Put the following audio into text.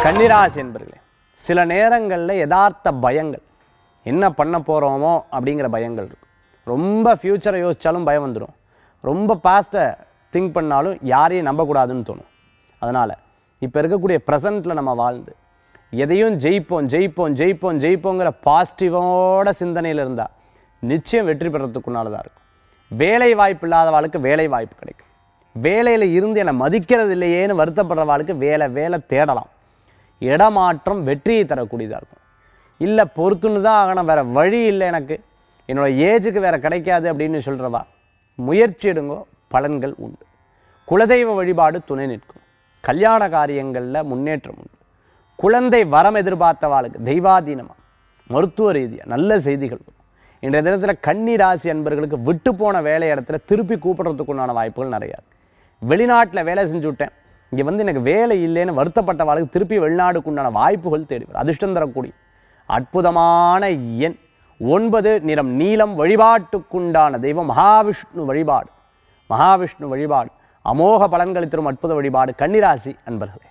கன்னிராசி என்பர்களே சில நேரங்களில் யதார்த்த பயங்கள் என்ன பண்ண போகிறோமோ அப்படிங்கிற பயங்கள் இருக்கும் ரொம்ப ஃப்யூச்சரை யோசித்தாலும் பயம் வந்துடும் ரொம்ப பாஸ்ட்டை திங்க் பண்ணாலும் யாரையும் நம்பக்கூடாதுன்னு தோணும் அதனால் இப்போ இருக்கக்கூடிய ப்ரெசண்ட்டில் நம்ம வாழ்ந்து எதையும் ஜெயிப்போம் ஜெயிப்போம் ஜெயிப்போம் ஜெயிப்போங்கிற பாசிட்டிவோட சிந்தனையில் இருந்தால் நிச்சயம் வெற்றி பெறத்துக்குன்னாலதான் இருக்கும் வேலை வாய்ப்பு இல்லாதவாளுக்கு வேலை வாய்ப்பு கிடைக்கும் வேலையில் இருந்து என்னை மதிக்கிறது இல்லையேன்னு வருத்தப்படுறவாளுக்கு வேலை வேலை தேடலாம் இடமாற்றம் வெற்றியை தரக்கூடியதாக இருக்கும் இல்லை பொறுத்துன்னு தான் ஆகணும் வேறு வழி இல்லை எனக்கு என்னோட ஏஜுக்கு வேறு கிடைக்காது அப்படின்னு சொல்கிறவா முயற்சி எடுங்கோ பலன்கள் உண்டு குலதெய்வ வழிபாடு துணை நிற்கும் கல்யாண காரியங்களில் முன்னேற்றம் உண்டு குழந்தை வரம் எதிர்பார்த்தவாளுக்கு தெய்வாதீனமாக மருத்துவ ரீதியாக நல்ல செய்திகள் வரும் இன்றைய தினத்தில் கன்னி ராசி அன்பர்களுக்கு விட்டு போன வேலை இடத்துல திருப்பி கூப்பிடுறதுக்குண்டான வாய்ப்புகள் நிறையா இருக்கு. வெளிநாட்டில் வேலை செஞ்சு விட்டேன் இங்கே வந்து எனக்கு வேலை இல்லைன்னு வருத்தப்பட்ட வாழ்க்கை திருப்பி வெளிநாடுக்குண்டான வாய்ப்புகள் தேடி வரும் அதிர்ஷ்டம் தரக்கூடிய அற்புதமான எண் ஒன்பது நிறம் நீலம் வழிபாட்டுக்குண்டான தெய்வம் மகாவிஷ்ணு வழிபாடு மகாவிஷ்ணு வழிபாடு அமோக பலன்களை தரும் அற்புத வழிபாடு கன்னிராசி அன்பர்களே